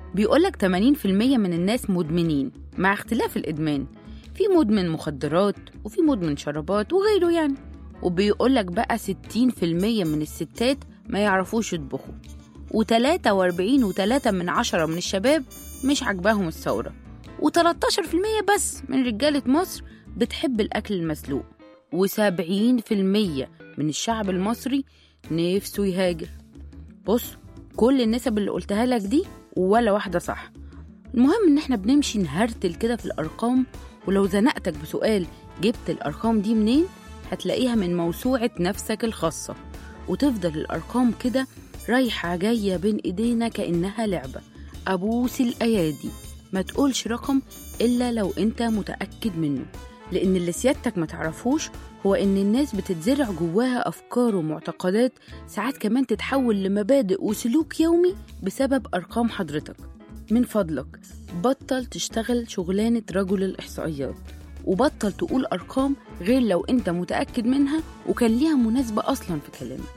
بيقولك 80% من الناس مدمنين مع اختلاف الإدمان في مدمن مخدرات وفي مدمن شرابات وغيره يعني وبيقولك بقى 60% من الستات ما يعرفوش يطبخوا و43 و3 من عشرة من الشباب مش عاجباهم الثورة و13% بس من رجالة مصر بتحب الأكل المسلوق و70% من الشعب المصري نفسه يهاجر بص كل النسب اللي قلتها لك دي ولا واحدة صح المهم إن إحنا بنمشي نهرتل كده في الأرقام ولو زنقتك بسؤال جبت الأرقام دي منين هتلاقيها من موسوعة نفسك الخاصة وتفضل الأرقام كده رايحة جاية بين إيدينا كأنها لعبة أبوس الأيادي ما تقولش رقم إلا لو أنت متأكد منه لأن اللي سيادتك ما تعرفوش هو إن الناس بتتزرع جواها أفكار ومعتقدات ساعات كمان تتحول لمبادئ وسلوك يومي بسبب أرقام حضرتك من فضلك بطل تشتغل شغلانة رجل الإحصائيات وبطل تقول أرقام غير لو أنت متأكد منها وكان ليها مناسبة أصلا في كلامك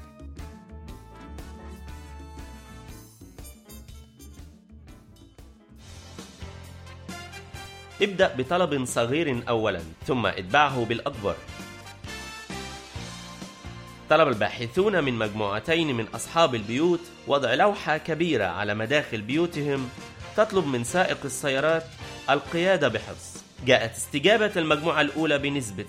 ابدأ بطلب صغير أولا ثم اتبعه بالأكبر طلب الباحثون من مجموعتين من أصحاب البيوت وضع لوحة كبيرة على مداخل بيوتهم تطلب من سائق السيارات القيادة بحرص جاءت استجابة المجموعة الأولى بنسبة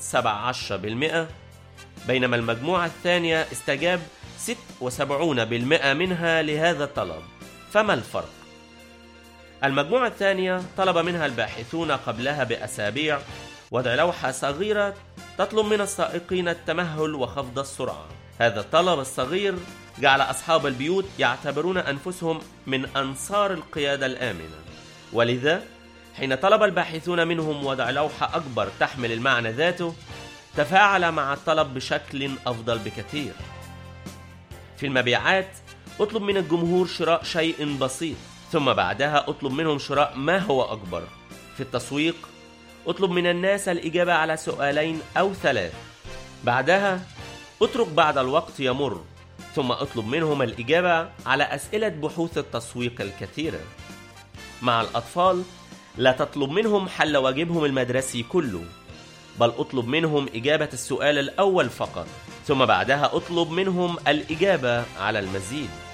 17% بينما المجموعة الثانية استجاب 76% منها لهذا الطلب فما الفرق؟ المجموعة الثانية طلب منها الباحثون قبلها بأسابيع وضع لوحة صغيرة تطلب من السائقين التمهل وخفض السرعة هذا الطلب الصغير جعل أصحاب البيوت يعتبرون أنفسهم من أنصار القيادة الآمنة ولذا حين طلب الباحثون منهم وضع لوحة أكبر تحمل المعنى ذاته تفاعل مع الطلب بشكل أفضل بكثير في المبيعات اطلب من الجمهور شراء شيء بسيط ثم بعدها اطلب منهم شراء ما هو أكبر في التسويق اطلب من الناس الإجابة على سؤالين أو ثلاث بعدها اترك بعد الوقت يمر ثم اطلب منهم الإجابة على أسئلة بحوث التسويق الكثيرة مع الأطفال لا تطلب منهم حل واجبهم المدرسي كله بل اطلب منهم إجابة السؤال الأول فقط ثم بعدها اطلب منهم الإجابة على المزيد